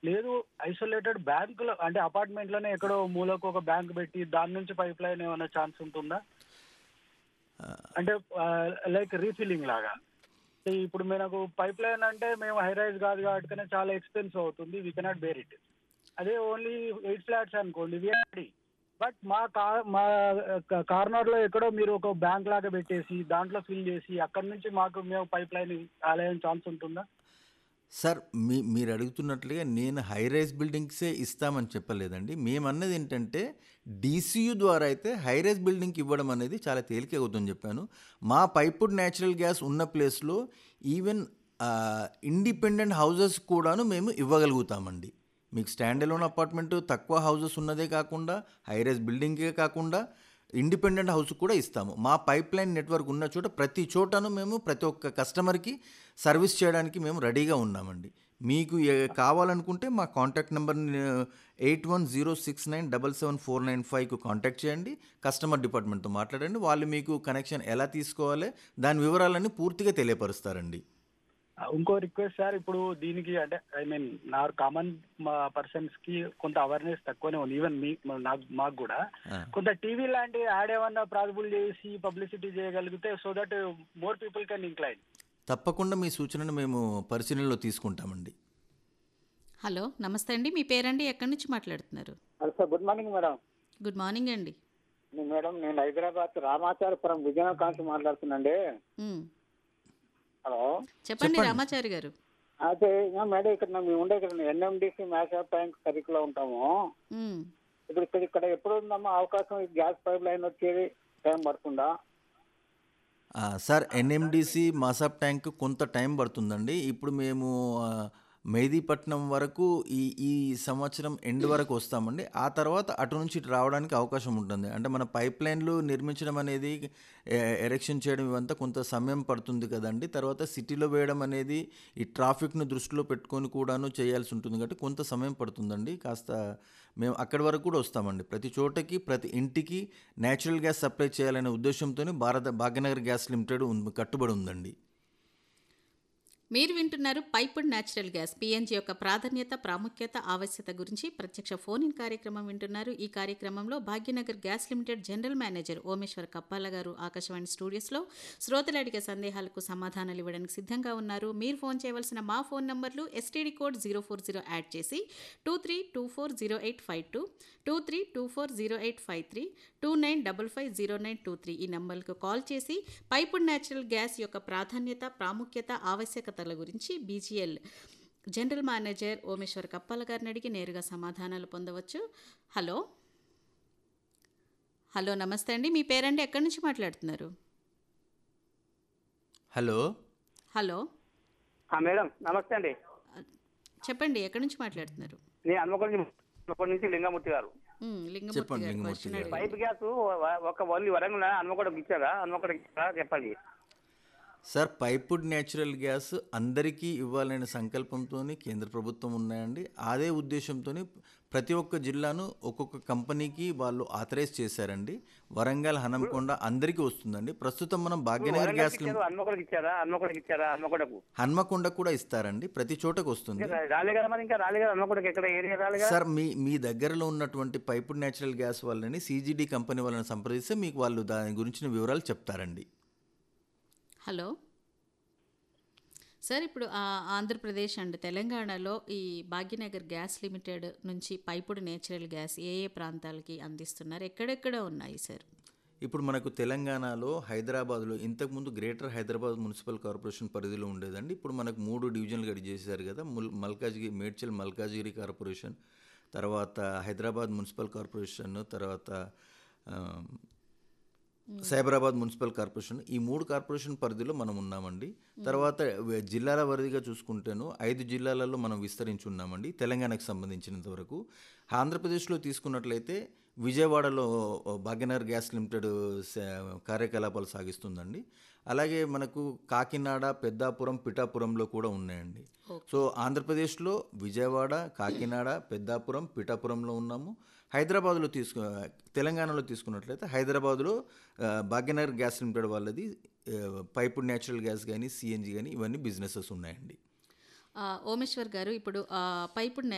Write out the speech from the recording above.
లేదు isolated bank లో అంటే అపార్ట్మెంట్ లోనే ఎక్కడో మూలకు ఒక బ్యాంక్ పెట్టి దాని నుంచి పైప్ లైన్ ఏమైనా ఛాన్స్ ఉంటుందా అంటే లైక్ రీఫిల్లింగ్ లాగా అంటే ఇప్పుడు మనకు పైప్ లైన్ అంటే మేము హై రైజ్ కాదు కాబట్టి చాలా ఎక్స్పెన్సివ్ అవుతుంది వీ కెనాట్ బేర్ ఇట్ అదే ఓన్లీ ఎయిట్ ఫ్లాట్స్ అనుకోండి విఆర్డి బట్ మా కార్ మా కార్నర్ లో ఎక్కడో మీరు ఒక బ్యాంక్ లాగా పెట్టేసి దాంట్లో ఫిల్ చేసి అక్కడ నుంచి మాకు మేము పైప్ లైన్ ఆలయం ఛాన్స్ ఉంటుందా సార్ మీ మీరు అడుగుతున్నట్లుగా నేను హై రైజ్ బిల్డింగ్సే ఇస్తామని చెప్పలేదండి మేమన్నది ఏంటంటే డీసీయూ ద్వారా అయితే హై రైజ్ బిల్డింగ్కి ఇవ్వడం అనేది చాలా తేలిక అవుతుందని చెప్పాను మా పైపుడ్ న్యాచురల్ గ్యాస్ ఉన్న ప్లేస్లో ఈవెన్ ఇండిపెండెంట్ హౌజెస్ కూడాను మేము ఇవ్వగలుగుతామండి మీకు స్టాండ్ అలోన్ అపార్ట్మెంట్ తక్కువ హౌజెస్ ఉన్నదే కాకుండా హై రైజ్ బిల్డింగే కాకుండా ఇండిపెండెంట్ హౌస్ కూడా ఇస్తాము మా పైప్ లైన్ నెట్వర్క్ ఉన్న చోట ప్రతి చోటను మేము ప్రతి ఒక్క కస్టమర్కి సర్వీస్ చేయడానికి మేము రెడీగా ఉన్నామండి మీకు ఏ- కావాలనుకుంటే మా contact number eight one zero six nine double seven four nine ఫైవ్కు కాంటాక్ట్ చేయండి కస్టమర్ డిపార్ట్మెంట్తో మాట్లాడండి వాళ్ళు మీకు కనెక్షన్ ఎలా తీసుకోవాలి దాని వివరాలన్నీ పూర్తిగా తెలియపరుస్తారండి ఇంకో రిక్వెస్ట్ సార్ ఇప్పుడు దీనికి అంటే ఐ మీన్ నా కామన్ పర్సన్స్ కి కొంత అవేర్నెస్ తక్కువనే ఉంది ఈవెన్ మీ నాకు మాకు కూడా ఆ. కొంత టీవీ లాంటి యాడ్ ఏమన్నా ప్రాసిబుల్ చేసి పబ్లిసిటీ చేయగలిగితే so that more people can incline తప్పకుండా మీ సూచనను మేము పరిశీలనలో తీసుకుంటామండి హలో నమస్తే అండి మీ పేరండి ఎక్కడి నుంచి మాట్లాడుతున్నారు hello sir good morning madam good morning అండి నేను మేడం నేను హైదరాబాద్ రామాచారపురం విజయనగరం కాంచి మాట్లాడుతున్నాండి ఉమ్. హలో చెప్పండి రామాచారి గారు అయితే ఇంకా మేడం ఇక్కడ మేము ఉండే ఇక్కడ ఎన్ఎండిసి మ్యాచ్ బ్యాంక్ సర్కిల్లో ఉంటాము ఉమ్. ఇప్పుడు ఇక్కడ ఇక్కడ ఎప్పుడు ఉందమ్మా అవకాశం ఈ గ్యాస్ పైప్ లైన్ వచ్చేది టైం పడుతుందా ఆ, సార్ ఎన్ఎండిసి మాసాబ్ ట్యాంక్ కొంత టైం పడుతుందండి ఇప్పుడు మేము ఆ, మెహదీపట్నం వరకు ఈ ఈ సంవత్సరం ఎండ్ వరకు వస్తామండి ఆ తర్వాత అటు నుంచి ఇటు రావడానికి అవకాశం ఉంటుంది అంటే మన పైప్ లైన్లు నిర్మించడం అనేది ఎ- ఎరెక్షన్ చేయడం ఇవంతా కొంత సమయం పడుతుంది కదండి తర్వాత సిటీలో వేయడం అనేది ఈ ట్రాఫిక్ను దృష్టిలో పెట్టుకొని కూడాను చేయాల్సి ఉంటుంది కాబట్టి కొంత సమయం పడుతుందండి కాస్త మేము అక్కడి వరకు కూడా వస్తామండి ప్రతి చోటకి ప్రతి ఇంటికి న్యాచురల్ గ్యాస్ సప్లై చేయాలనే ఉద్దేశంతో భారత భాగ్యనగర్ గ్యాస్ లిమిటెడ్ ఉంది- కట్టుబడి ఉందండి మీరు వింటున్నారు పైపుడ్ న్యాచురల్ గ్యాస్ పిఎన్జి యొక్క ప్రాధాన్యత ప్రాముఖ్యత ఆవశ్యకత గురించి ప్రత్యక్ష ఫోన్ ఇన్ కార్యక్రమం వింటున్నారు ఈ కార్యక్రమంలో Bhagyanagar gas limited general manager Omeshwar Kappala garu Akashvani స్టూడియోస్లో శ్రోతలు అడిగే సందేహాలకు సమాధానాలు ఇవ్వడానికి సిద్ధంగా ఉన్నారు మీరు ఫోన్ చేయవలసిన మా ఫోన్ నంబర్లు STD code zero four zero add చేసి two three two four zero eight five two two three two four zero eight five three two nine double five zero nine two three ఈ నంబర్లకు call చేసి piped natural gas యొక్క ప్రాధాన్యత ప్రాముఖ్యత ఆవశ్యకతల గురించి BGL general manager Omeshwar Kappala గారిని అడిగి నేరుగా సమాధానాలు పొందవచ్చు హలో హలో నమస్తే అండి మీ పేరండి ఎక్కడి నుంచి మాట్లాడుతున్నారు హలో హలో ఆ, మేడం నమస్తే అండి చెప్పండి ఎక్కడి నుంచి మాట్లాడుతున్నారు నేను హన్మకొండ హన్మకొండ నుంచి లింగమూర్తి గారు ఉమ్, లింగమూర్తి చెప్పండి, గారు లింగమూర్తి క్వశ్చన్ గారు. అడిగారు. పైప్ గ్యాస్ వ- ఒక ఓన్లీ వరంగల్ హన్మకొండకి ఇచ్చారా హన్మకొండకి ఇచ్చారా చెప్పండి సార్ పైపుడ్ న్యాచురల్ గ్యాస్ అందరికీ ఇవ్వాలనే సంకల్పంతో కేంద్ర ప్రభుత్వం ఉన్నాయండి అదే ఉద్దేశంతో ప్రతి ఒక్క జిల్లాను ఒక్కొక్క కంపెనీకి వాళ్ళు ఆథరైజ్ చేశారండి వరంగల్ హనంకొండ అందరికీ వస్తుందండి ప్రస్తుతం మనం భాగ్యనగర్ గ్యాస్ లిమిటెడ్ ఇచ్చారు హన్మకొండకి ఇచ్చారా హన్మకొండకి ఇచ్చారా హన్మకొండకు హన్మకొండ కూడా ఇస్తారండి ప్రతి చోటకు వస్తుంది ఇంకా రాలే కదా మరి ఇంకా రాలే కదా హన్మకొండకి ఎక్కడ ఏరియా రాలే కదా సార్ మీ మీ దగ్గరలో ఉన్నటువంటి పైపుడ్ న్యాచురల్ గ్యాస్ వాళ్ళని సీజీడీ కంపెనీ వాళ్ళని సంప్రదిస్తే మీకు వాళ్ళు దాని గురించిన వివరాలు చెప్తారండి హలో సార్ ఇప్పుడు ఆ, ఆంధ్రప్రదేశ్ అండ్ తెలంగాణలో ఈ భాగ్యనగర్ గ్యాస్ లిమిటెడ్ నుంచి పైపుడు నేచురల్ గ్యాస్ ఏ ఏ ప్రాంతాలకి అందిస్తున్నారు ఎక్కడెక్కడ ఉన్నాయి సార్ ఇప్పుడు మనకు తెలంగాణలో హైదరాబాద్లో ఇంతకుముందు గ్రేటర్ హైదరాబాద్ మున్సిపల్ కార్పొరేషన్ పరిధిలో ఉండేదండి ఇప్పుడు మనకు మూడు డివిజన్లు గడి చేశారు కదా ముల్ మల్కాజ్గిరి మేడ్చల్ మల్కాజ్గిరి కార్పొరేషన్ తర్వాత హైదరాబాద్ మున్సిపల్ కార్పొరేషన్ తర్వాత ఆ, సైబరాబాద్ మున్సిపల్ కార్పొరేషన్ ఈ మూడు కార్పొరేషన్ పరిధిలో మనం ఉన్నామండి తర్వాత వే- జిల్లాల వారీగా చూసుకుంటేను ఐదు జిల్లాలలో మనం విస్తరించి ఉన్నామండి తెలంగాణకు సంబంధించినంత వరకు ఆంధ్రప్రదేశ్లో తీసుకున్నట్లయితే విజయవాడలో భాగ్యనగర్ గ్యాస్ లిమిటెడ్ స- కార్యకలాపాలు సాగిస్తుందండి అలాగే మనకు కాకినాడ పెద్దాపురం పిఠాపురంలో కూడా ఉన్నాయండి సో ఆంధ్రప్రదేశ్లో విజయవాడ కాకినాడ పెద్దాపురం పిఠాపురంలో ఉన్నాము హైదరాబాద్లో తీసుకు తెలంగాణలో తీసుకున్నట్లయితే హైదరాబాద్లో ఆ, భాగ్యనగర్ గ్యాస్ లిమిటెడ్ వాళ్ళది పైపుడ్ న్యాచురల్ గ్యాస్ కానీ సిఎన్జి కానీ ఇవన్నీ బిజినెసెస్ ఉన్నాయండి ఆ, ఓమేశ్వర్ గారు ఇప్పుడు ఆ, పైపుడు